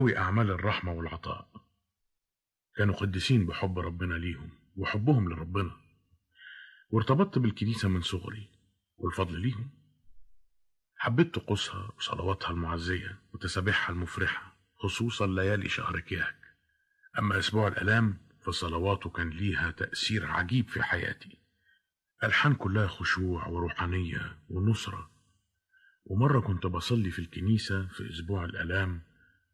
أعمال الرحمة والعطاء كانوا قديسين بحب ربنا ليهم وحبهم لربنا وارتبطت بالكنيسة من صغري والفضل ليهم حبيت طقوسها وصلواتها المعزية وتسابيحها المفرحة خصوصا ليالي شهر كياك أما أسبوع الآلام فصلواته كان ليها تأثير عجيب في حياتي ألحان كلها خشوع وروحانية ونصرة ومرة كنت بصلي في الكنيسة في أسبوع الآلام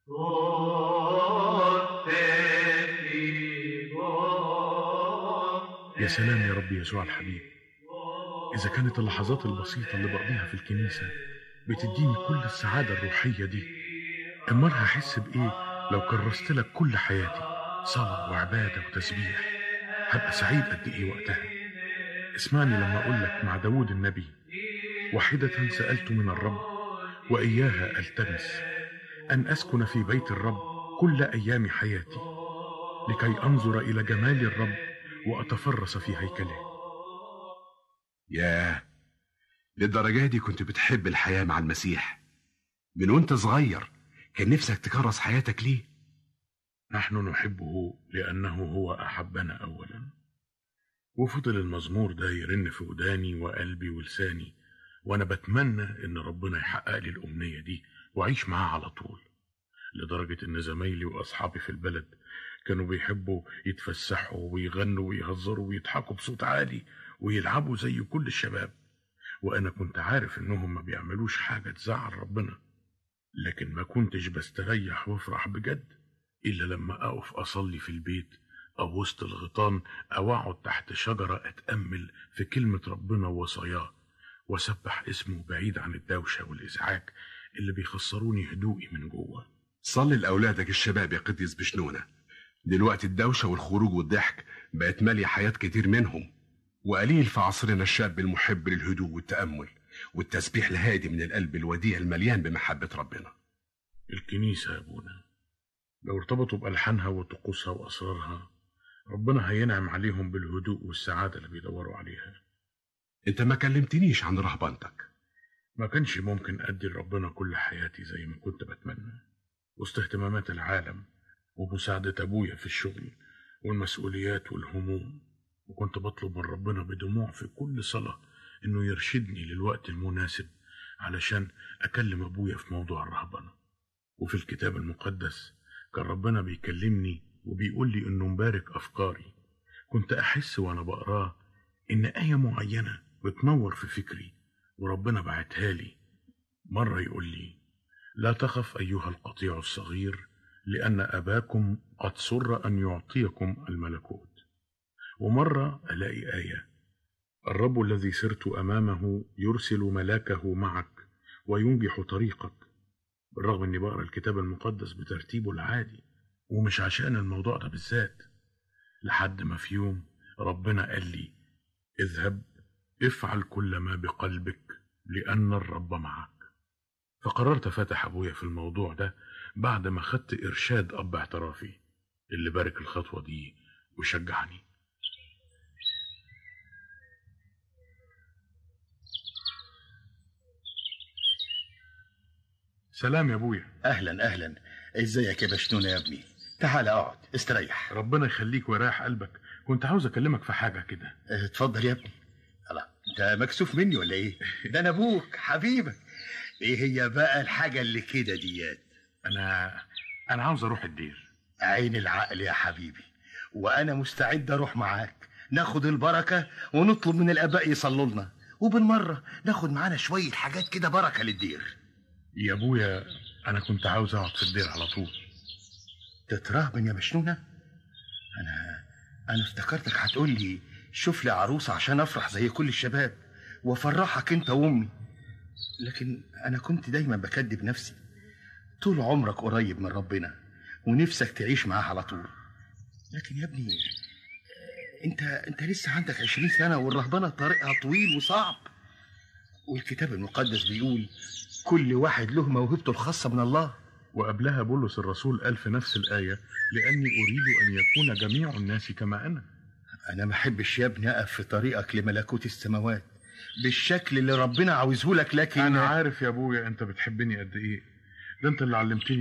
يا سلام يا رب يسوع الحبيب إذا كانت اللحظات البسيطة اللي بقضيها في الكنيسة بتديني كل السعادة الروحية دي أمال هحس بإيه لو كرست لك كل حياتي صلاة وعبادة وتسبيح هبقى سعيد قد إيه وقتها اسمعني لما أقول لك مع داود النبي واحدة سألت من الرب وإياها ألتمس أن أسكن في بيت الرب كل أيام حياتي لكي أنظر إلى جمال الرب وأتفرس في هيكله ياه للدرجة دي كنت بتحب الحياة مع المسيح من وانت صغير كان نفسك تكرس حياتك ليه نحن نحبه لأنه هو أحبنا أولا وفضل المزمور ده يرن في وداني وقلبي ولساني وأنا بتمنى إن ربنا يحقق لي الأمنية دي وأعيش معاه على طول لدرجة إن زمايلي وأصحابي في البلد كانوا بيحبوا يتفسحوا ويغنوا ويهزروا ويضحكوا بصوت عالي ويلعبوا زي كل الشباب وأنا كنت عارف إنهم ما بيعملوش حاجة تزعل ربنا لكن ما كنتش بستريح وافرح بجد إلا لما أقف أصلي في البيت أو وسط الغيطان أو أقعد تحت شجرة أتأمل في كلمة ربنا ووصاياه وأسبح اسمه بعيد عن الدوشة والإزعاج اللي بيخسروني هدوئي من جوه صلي لأولادك الشباب يا قديس بشنونة دلوقتي الدوشة والخروج والضحك بقت مالية حياة كتير منهم وقليل في عصرنا الشاب المحب للهدوء والتأمل والتسبيح الهادي من القلب الوديع المليان بمحبة ربنا الكنيسة يا أبونا لو ارتبطوا بألحانها وطقوسها وأسرارها ربنا هينعم عليهم بالهدوء والسعادة اللي بيدوروا عليها انت ما كلمتنيش عن رهبنتك ما كانش ممكن أدي لربنا كل حياتي زي ما كنت بتمنى وسط اهتمامات العالم ومساعدة أبويا في الشغل والمسؤوليات والهموم وكنت بطلب من ربنا بدموع في كل صلاة إنه يرشدني للوقت المناسب علشان أكلم أبويا في موضوع الرهبنة وفي الكتاب المقدس كان ربنا بيكلمني وبيقول لي إنه مبارك أفكاري كنت أحس وأنا بقراه إن آية معينة بتنور في فكري وربنا بعتها لي مرة يقول لي لا تخف أيها القطيع الصغير لأن أباكم قد سر أن يعطيكم الملكوت ومرة ألاقي آية الرب الذي سرت أمامه يرسل ملاكه معك وينجح طريقك بالرغم أني بقرأ الكتاب المقدس بترتيبه العادي ومش عشان الموضوع ده بالذات لحد ما في يوم ربنا قال لي اذهب افعل كل ما بقلبك لأن الرب معك فقررت أفتح أبويا في الموضوع ده بعد ما خدت إرشاد أب اعترافي اللي بارك الخطوة دي وشجعني سلام يا ابويا اهلا اهلا ازيك يا بشنونة يا ابني تعال اقعد استريح ربنا يخليك ويريح قلبك كنت عاوز اكلمك في حاجه كده اه، اتفضل يا ابني الله انت مكسوف مني ولا ايه ده انا ابوك حبيبك ايه هي بقى الحاجه اللي كده ديات انا انا عاوز اروح الدير عين العقل يا حبيبي وانا مستعد اروح معاك ناخد البركه ونطلب من الاباء يصلوا لنا وبالمره ناخد معانا شويه حاجات كده بركه للدير يا ابويا انا كنت عاوز اقعد في الدير على طول تترهبن يا مشنونه انا انا افتكرتك هتقول لي شوف لي عروسه عشان افرح زي كل الشباب وافرحك انت وامي لكن انا كنت دايما بكدب نفسي طول عمرك قريب من ربنا ونفسك تعيش معاه على طول لكن يا ابني انت انت لسه عندك عشرين سنه والرهبنه طريقها طويل وصعب والكتاب المقدس بيقول كل واحد له موهبته الخاصه من الله وقبلها بولس الرسول قال في نفس الايه لاني اريد ان يكون جميع الناس كما انا انا ما احبش يا ابني اقف في طريقك لملكوت السماوات بالشكل اللي ربنا عاوزه لك لكن انا عارف يا ابويا انت بتحبني قد ايه ده انت اللي علمتني